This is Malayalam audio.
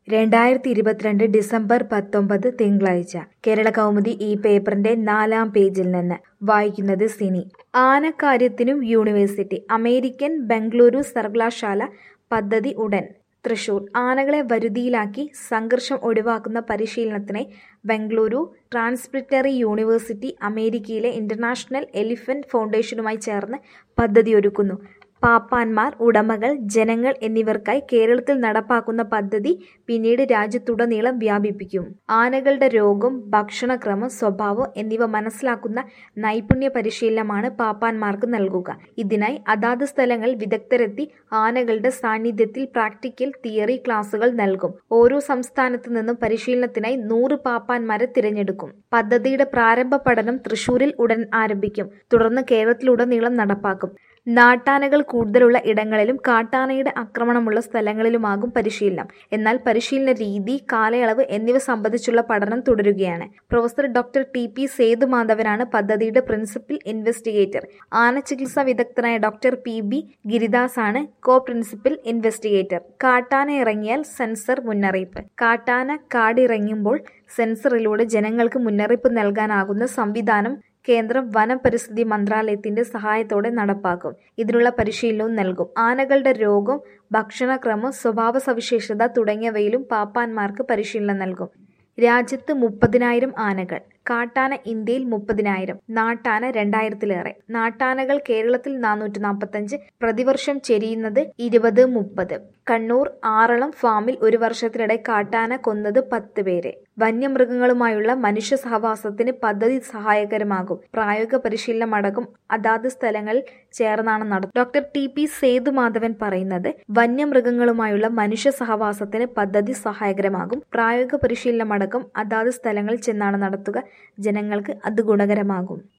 രണ്ടായിരത്തി ഇരുപത്തിരണ്ട് ഡിസംബർ പത്തൊമ്പത് തിങ്കളാഴ്ച കേരള കൗമുദി ഈ പേപ്പറിന്റെ നാലാം പേജിൽ നിന്ന് വായിക്കുന്നത് സിനി ആനക്കാര്യത്തിനും യൂണിവേഴ്സിറ്റി അമേരിക്കൻ ബംഗളൂരു സർവകലാശാല പദ്ധതി ഉടൻ തൃശൂർ ആനകളെ വരുതിയിലാക്കി സംഘർഷം ഒഴിവാക്കുന്ന പരിശീലനത്തിനായി ബംഗളൂരു ട്രാൻസ്പിറ്ററി യൂണിവേഴ്സിറ്റി അമേരിക്കയിലെ ഇന്റർനാഷണൽ എലിഫന്റ് ഫൗണ്ടേഷനുമായി ചേർന്ന് പദ്ധതിയൊരുക്കുന്നു പാപ്പാന്മാർ ഉടമകൾ ജനങ്ങൾ എന്നിവർക്കായി കേരളത്തിൽ നടപ്പാക്കുന്ന പദ്ധതി പിന്നീട് രാജ്യത്തുടനീളം വ്യാപിപ്പിക്കും ആനകളുടെ രോഗം ഭക്ഷണക്രമം സ്വഭാവം എന്നിവ മനസ്സിലാക്കുന്ന നൈപുണ്യ പരിശീലനമാണ് പാപ്പാന്മാർക്ക് നൽകുക ഇതിനായി അതാത് സ്ഥലങ്ങളിൽ വിദഗ്ധരെത്തി ആനകളുടെ സാന്നിധ്യത്തിൽ പ്രാക്ടിക്കൽ തിയറി ക്ലാസുകൾ നൽകും ഓരോ സംസ്ഥാനത്തു നിന്നും പരിശീലനത്തിനായി നൂറ് പാപ്പാന്മാരെ തിരഞ്ഞെടുക്കും പദ്ധതിയുടെ പ്രാരംഭ പഠനം തൃശൂരിൽ ഉടൻ ആരംഭിക്കും തുടർന്ന് കേരളത്തിലുടനീളം നടപ്പാക്കും നാട്ടാനകൾ കൂടുതലുള്ള ഇടങ്ങളിലും കാട്ടാനയുടെ ആക്രമണമുള്ള സ്ഥലങ്ങളിലുമാകും പരിശീലനം എന്നാൽ പരിശീലന രീതി കാലയളവ് എന്നിവ സംബന്ധിച്ചുള്ള പഠനം തുടരുകയാണ് പ്രൊഫസർ ഡോക്ടർ ടി പി സേതുമാധവനാണ് പദ്ധതിയുടെ പ്രിൻസിപ്പൽ ഇൻവെസ്റ്റിഗേറ്റർ ആന ചികിത്സാ വിദഗ്ധനായ ഡോക്ടർ പി ബി ഗിരിദാസ് ആണ് കോ പ്രിൻസിപ്പൽ ഇൻവെസ്റ്റിഗേറ്റർ കാട്ടാന ഇറങ്ങിയാൽ സെൻസർ മുന്നറിയിപ്പ് കാട്ടാന കാടിറങ്ങുമ്പോൾ സെൻസറിലൂടെ ജനങ്ങൾക്ക് മുന്നറിയിപ്പ് നൽകാനാകുന്ന സംവിധാനം കേന്ദ്ര വനം പരിസ്ഥിതി മന്ത്രാലയത്തിന്റെ സഹായത്തോടെ നടപ്പാക്കും ഇതിനുള്ള പരിശീലനവും നൽകും ആനകളുടെ രോഗം ഭക്ഷണക്രമം സ്വഭാവ സവിശേഷത തുടങ്ങിയവയിലും പാപ്പാന്മാർക്ക് പരിശീലനം നൽകും രാജ്യത്ത് മുപ്പതിനായിരം ആനകൾ കാട്ടാന ഇന്ത്യയിൽ മുപ്പതിനായിരം നാട്ടാന രണ്ടായിരത്തിലേറെ നാട്ടാനകൾ കേരളത്തിൽ നാനൂറ്റി നാൽപ്പത്തഞ്ച് പ്രതിവർഷം ചെരിയുന്നത് ഇരുപത് മുപ്പത് കണ്ണൂർ ആറളം ഫാമിൽ ഒരു വർഷത്തിനിടെ കാട്ടാന കൊന്നത് പത്ത് പേരെ വന്യമൃഗങ്ങളുമായുള്ള മനുഷ്യ സഹവാസത്തിന് പദ്ധതി സഹായകരമാകും പ്രായോഗിക പരിശീലനം അടക്കം അതാത് സ്ഥലങ്ങളിൽ ചേർന്നാണ് നടത്തുന്നത് ഡോക്ടർ ടി പി സേതുമാധവൻ പറയുന്നത് വന്യമൃഗങ്ങളുമായുള്ള മനുഷ്യ സഹവാസത്തിന് പദ്ധതി സഹായകരമാകും പ്രായോഗിക പരിശീലനം അടക്കം അതാത് സ്ഥലങ്ങളിൽ ചെന്നാണ് നടത്തുക ജനങ്ങൾക്ക് അത് ഗുണകരമാകും